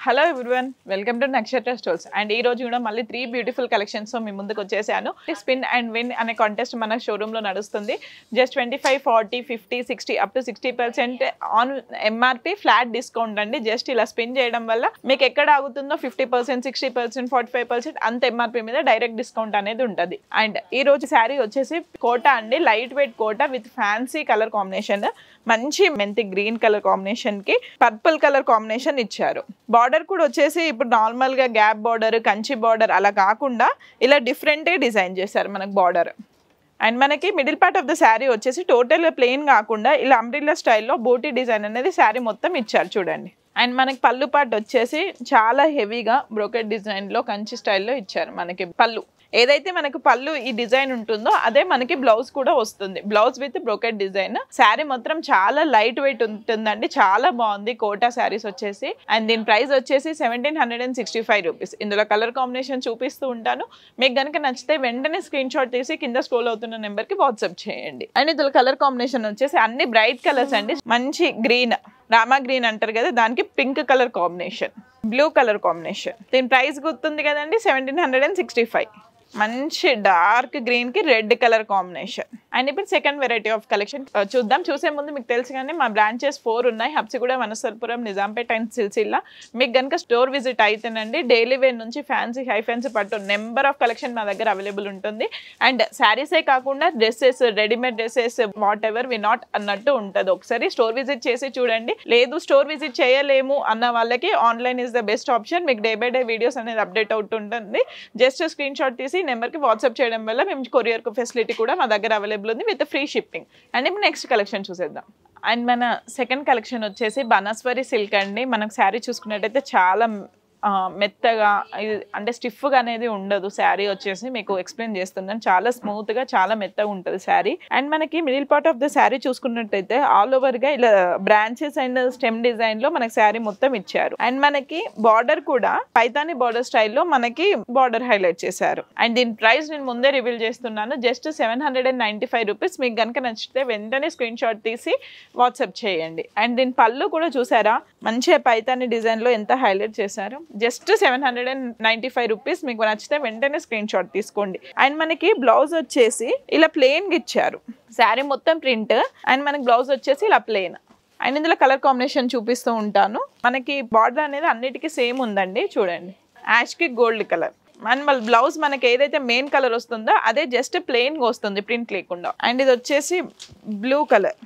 hello everyone welcome to Nakshatra stores and ఈ రోజు కూడా మళ్ళీ త్రీ బ్యూటిఫుల్ కలెక్షన్స్ మీ ముందుకు వచ్చేసాను స్పిన్ అండ్ విన్ అనే కాంటెస్ట్ మన షోరూమ్ లో నడుస్తుంది just twenty five forty fifty sixty up to sixty percent on MRP flat discount అండి జస్ట్ ఇలా స్పిన్ చేయడం వల్ల మీకు ఎక్కడ ఆగుతుందో fifty percent sixty percent forty five percent అంత ఎంఆర్పి మీద డైరెక్ట్ డిస్కౌంట్ అనేది ఉంటుంది అండ్ ఈ రోజు శారీ వచ్చేసి కోట అండి light weight Kota with fancy colour combination మంచి మెంతి గ్రీన్ కలర్ కాంబినేషన్ కి పర్పుల్ కలర్ కాంబినేషన్ ఇచ్చారు బార్డర్ కూడా వచ్చేసి ఇప్పుడు నార్మల్ గా గ్యాప్ బార్డర్ కంచి బార్డర్ అలా కాకుండా ఇలా డిఫరెంట్ డిజైన్ చేశారు మనకు బార్డర్ అండ్ మనకి middle part of the sari వచ్చేసి టోటల్ ప్లెయిన్ కాకుండా ఇలా అంబ్రిల్లా స్టైల్లో బూటీ డిజైన్ అనేది శారీ మొత్తం ఇచ్చారు చూడండి అండ్ మనకి పళ్ళు పార్ట్ వచ్చేసి చాలా హెవీగా బ్రోకెట్ డిజైన్లో కంచి స్టైల్లో ఇచ్చారు మనకి పళ్ళు ఏదైతే మనకు పళ్ళు ఈ డిజైన్ ఉంటుందో అదే మనకి బ్లౌజ్ కూడా వస్తుంది blouse with brocade design sari మొత్తం చాలా లైట్ వెయిట్ ఉంటుందండి చాలా బాగుంది కోటా శారీస్ వచ్చేసి అండ్ దీని ప్రైస్ వచ్చేసి seventeen hundred and sixty five rupees ఇందులో కలర్ కాంబినేషన్ చూపిస్తూ ఉంటాను మీకు కనుక నచ్చితే వెంటనే స్క్రీన్ షాట్ తీసి కింద స్క్రోల్ అవుతున్న నెంబర్కి వాట్సాప్ చేయండి అండ్ ఇందులో కలర్ కాంబినేషన్ వచ్చేసి అన్ని బ్రైట్ కలర్స్ అండి మంచి గ్రీన్ రామా గ్రీన్ అంటారు కదా దానికి pink colour combination blue colour combination దీని ప్రైస్ గుర్తుంది కదండి seventeen hundred and sixty five మంచి డార్క్ గ్రీన్ కి రెడ్ కలర్ కాంబినేషన్ అండ్ ఇప్పుడు సెకండ్ వెరైటీ ఆఫ్ కలెక్షన్ చూద్దాం చూసే ముందు మీకు తెలుసు కానీ మా బ్రాంచెస్ ఫోర్ ఉన్నాయి హబ్సిగూడ వనసల్పురం నిజాంపేట్ అండ్ సిల్సిల్లా మీకు కనుక స్టోర్ విజిట్ అయితేనండి డైలీ వేర్ నుంచి ఫ్యాన్సీ హై ఫ్యాన్సీ పట్టు నెంబర్ ఆఫ్ కలెక్షన్ మా దగ్గర అవైలబుల్ ఉంటుంది అండ్ శారీసే కాకుండా dresses readymade dresses whatever we not అన్నట్టు ఉంటుంది ఒకసారి స్టోర్ విజిట్ చేసి చూడండి లేదు స్టోర్ విజిట్ చేయలేము అన్న వాళ్ళకి online is the best option మీకు డే బై డే వీడియోస్ అనేది అప్డేట్ అవుతుంటుంది జస్ట్ స్క్రీన్ షాట్ తీసి నెంబర్కి వాట్సాప్ చేయడం వల్ల మేము కొరియర్ ఫెసిలిటీ కూడా మా దగ్గర అవైలబుల్ ఉంది విత్ ఫ్రీ షిప్పింగ్ అండ్ ఇప్పుడు నెక్స్ట్ కలెక్షన్ చూసేద్దాం అండ్ మన సెకండ్ కలెక్షన్ వచ్చేసి బనస్వరి సిల్క్ అండి మనకు శారీ చూసుకున్నట్టయితే చాలా ఆ, మెత్తగా ఇది అంటే స్టిఫ్గా అనేది ఉండదు శారీ వచ్చేసి మీకు ఎక్స్ప్లెయిన్ చేస్తున్నాను చాలా స్మూత్గా చాలా మెత్తగా ఉంటుంది శారీ అండ్ మనకి middle part of the sari చూసుకున్నట్టయితే ఆల్ ఓవర్గా ఇలా బ్రాంచెస్ అండ్ స్టెమ్ డిజైన్లో మనకి శారీ మొత్తం ఇచ్చారు అండ్ మనకి బార్డర్ కూడా పైతాని బార్డర్ స్టైల్లో మనకి బార్డర్ హైలైట్ చేశారు అండ్ దీని ప్రైస్ నేను ముందే రివీల్ చేస్తున్నాను just seven hundred and ninety five rupees మీకు కనుక నచ్చితే వెంటనే స్క్రీన్ షాట్ తీసి వాట్సాప్ చేయండి అండ్ దీని పళ్ళు కూడా చూసారా మంచిగా పైతాని డిజైన్లో ఎంత హైలైట్ చేశారు just seven hundred and ninety five rupees మీకు నచ్చితే వెంటనే స్క్రీన్ షాట్ తీసుకోండి అండ్ మనకి బ్లౌజ్ వచ్చేసి ఇలా ప్లెయిన్గా ఇచ్చారు శారీ మొత్తం ప్రింట్ అండ్ మనకి బ్లౌజ్ వచ్చేసి ఇలా ప్లెయిన్ అండ్ ఇందులో కలర్ కాంబినేషన్ చూపిస్తూ ఉంటాను మనకి బార్డర్ అనేది అన్నిటికీ సేమ్ ఉందండి చూడండి యాష్కి గోల్డ్ కలర్ అండ్ మళ్ళీ బ్లౌజ్ మనకి ఏదైతే మెయిన్ కలర్ వస్తుందో అదే జస్ట్ ప్లెయిన్గా వస్తుంది ప్రింట్ లేకుండా అండ్ ఇది వచ్చేసి బ్లూ కలర్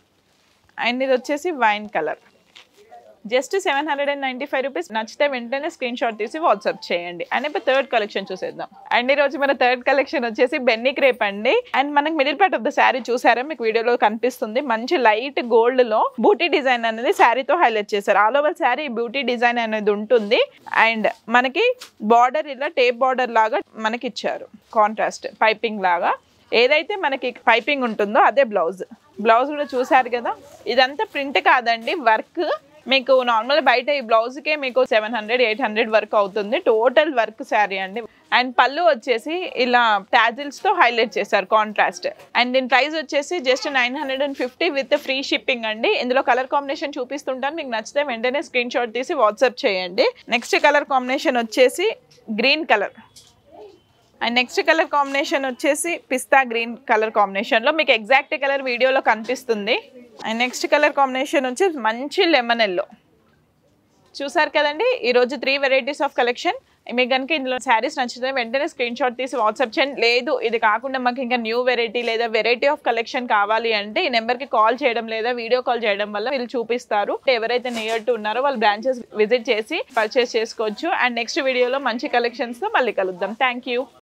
అండ్ ఇది వచ్చేసి wine colour just seven hundred and ninety five rupees నచ్చితే వెంటనే స్క్రీన్ షాట్ తీసి వాట్సాప్ చేయండి అండ్ ఇప్పుడు థర్డ్ కలెక్షన్ చూసేద్దాం అండ్ ఈ రోజు మన థర్డ్ కలెక్షన్ వచ్చేసి బెన్నీ క్రేప్ అండి అండ్ మనకి middle part of the sari చూసారా మీకు వీడియోలో కనిపిస్తుంది మంచి లైట్ గోల్డ్ లో బూటీ డిజైన్ అనేది శారీతో హైలైట్ చేశారు all over sari beauty design అనేది ఉంటుంది అండ్ మనకి బార్డర్ ఇలా టేప్ బార్డర్ లాగా మనకి ఇచ్చారు కాంట్రాస్ట్ పైపింగ్ లాగా ఏదైతే మనకి పైపింగ్ ఉంటుందో అదే బ్లౌజ్ బ్లౌజ్ కూడా చూసారు కదా ఇదంతా ప్రింట్ కాదండి వర్క్ మీకు నార్మల్ బయట ఈ బ్లౌజ్కే మీకు seven hundred eight hundred work అవుతుంది టోటల్ వర్క్ శారీ అండి అండ్ పళ్ళు వచ్చేసి ఇలా టాజిల్స్ తో హైలైట్ చేశారు కాంట్రాస్ట్ అండ్ దీని ప్రైస్ వచ్చేసి just nine hundred and fifty with free shipping అండి ఇందులో కలర్ కాంబినేషన్ చూపిస్తుంటాను మీకు నచ్చితే వెంటనే స్క్రీన్ షాట్ తీసి వాట్సాప్ చేయండి నెక్స్ట్ కలర్ కాంబినేషన్ వచ్చేసి green colour and next colour combination వచ్చేసి పిస్తా గ్రీన్ కలర్ కాంబినేషన్లో మీకు ఎగ్జాక్ట్ కలర్ వీడియోలో కనిపిస్తుంది అండ్ నెక్స్ట్ కలర్ కాంబినేషన్ వచ్చేసి మంచి లెమన్ ఎల్లో చూసారు కదండి ఈరోజు త్రీ వెరైటీస్ ఆఫ్ కలెక్షన్ మీకు కనుక ఇందులో శారీస్ నచ్చితే వెంటనే స్క్రీన్ షాట్ తీసి వాట్సాప్ చేయండి లేదు ఇది కాకుండా మాకు ఇంకా న్యూ వెరైటీ లేదా వెరైటీ ఆఫ్ కలెక్షన్ కావాలి అంటే ఈ నెంబర్కి కాల్ చేయడం లేదా వీడియో కాల్ చేయడం వల్ల వీళ్ళు చూపిస్తారు ఎవరైతే నియర్ టు ఉన్నారో వాళ్ళు బ్రాంచెస్ విజిట్ చేసి పర్చేస్ చేసుకోవచ్చు అండ్ నెక్స్ట్ వీడియోలో మంచి కలెక్షన్స్తో మళ్ళీ కలుద్దాం థ్యాంక్ యూ